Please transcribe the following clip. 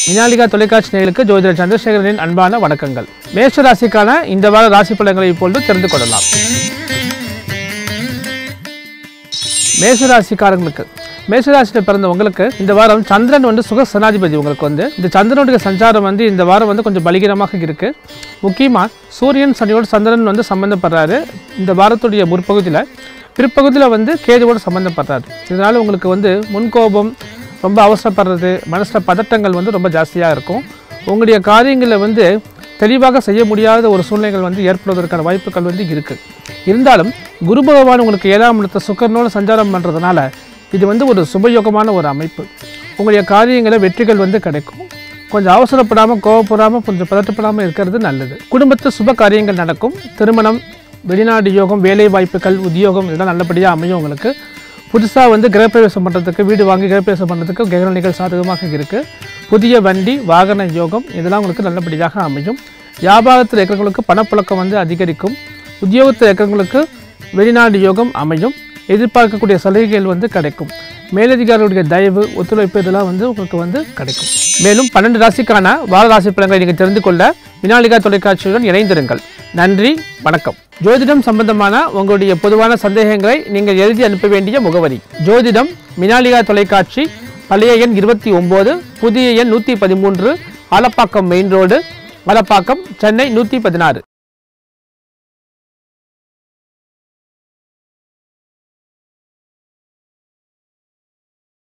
வினாலிகா தொலைக்காட்சி நேயர்களுக்கு ஜோதிடர் சந்திரசேகரனின் அன்பான வணக்கங்கள் மேஷ ராசிக்கான இந்த வார ராசி பலன்களை இப்பொழுது தெரிந்து கொள்ளலாம் மேஷ ராசிக்காரங்களுக்கு மேஷராசியில் பிறந்த உங்களுக்கு இந்த வாரம் சந்திரன் வந்து சுக சனாதிபதி உங்களுக்கு வந்து இந்த சந்திரனுடைய சஞ்சாரம் வந்து இந்த வாரம் வந்து கொஞ்சம் பலிகரமாக இருக்கு முக்கியமாக சூரியன் சனியோடு சந்திரன் வந்து சம்பந்தப்படுறாரு இந்த வாரத்துடைய முற்பகுதியில் பிற்பகுதியில் வந்து கேதுவோடு சம்பந்தப்படுறாரு இதனால் உங்களுக்கு வந்து முன்கோபம் ரொம்ப அவசரப்படுறது மனசில் பதட்டங்கள் வந்து ரொம்ப ஜாஸ்தியாக இருக்கும் உங்களுடைய காரியங்களில் வந்து தெளிவாக செய்ய முடியாத ஒரு சூழ்நிலைகள் வந்து ஏற்படுவதற்கான வாய்ப்புகள் வந்து இருக்குது இருந்தாலும் குரு பகவான் உங்களுக்கு ஏழாம் இடத்த சுக்கரனோடு சஞ்சாரம் பண்ணுறதுனால இது வந்து ஒரு சுபயோகமான ஒரு அமைப்பு உங்களுடைய காரியங்களில் வெற்றிகள் வந்து கிடைக்கும் கொஞ்சம் அவசரப்படாமல் கோவப்படாமல் கொஞ்சம் பதட்டப்படாமல் இருக்கிறது நல்லது குடும்பத்தில் சுப காரியங்கள் நடக்கும் திருமணம் வெளிநாடு யோகம் வேலை வாய்ப்புகள் உத்தியோகம் இதெல்லாம் நல்லபடியாக அமையும் உங்களுக்கு புதுசாக வந்து கிரகப்பிரவேசம் பண்ணுறதுக்கு வீடு வாங்கி கிரகப்பிரவேசம் பண்ணுறதுக்கு கிரகநிலைகள் சாதகமாக இருக்குது புதிய வண்டி வாகன யோகம் இதெல்லாம் உங்களுக்கு நல்லபடியாக அமையும் வியாபாரத்தில் இருக்கிறவங்களுக்கு பணப்புழக்கம் வந்து அதிகரிக்கும் உத்தியோகத்தில் இருக்கிறவங்களுக்கு வெளிநாடு யோகம் அமையும் எதிர்பார்க்கக்கூடிய சலுகைகள் வந்து கிடைக்கும் மேலதிகாரிகளுடைய தயவு ஒத்துழைப்பு இதெல்லாம் வந்து உங்களுக்கு வந்து கிடைக்கும் மேலும் பன்னெண்டு ராசிக்கான வார ராசி பலன்களை நீங்கள் தெரிந்து கொள்ள வினாலிகா தொலைக்காட்சியுடன் இணைந்திருங்கள் நன்றி வணக்கம் ஜோதிடம் சம்பந்தமான உங்களுடைய பொதுவான சந்தேகங்களை நீங்கள் எழுதி அனுப்ப வேண்டிய முகவரி ஜோதிடம் மினாலிகா தொலைக்காட்சி பழைய எண் இருபத்தி ஒம்பது புதிய எண் நூற்றி பதிமூன்று ஆலப்பாக்கம் மெயின் ரோடு ஆலப்பாக்கம் சென்னை நூற்றி பதினாறு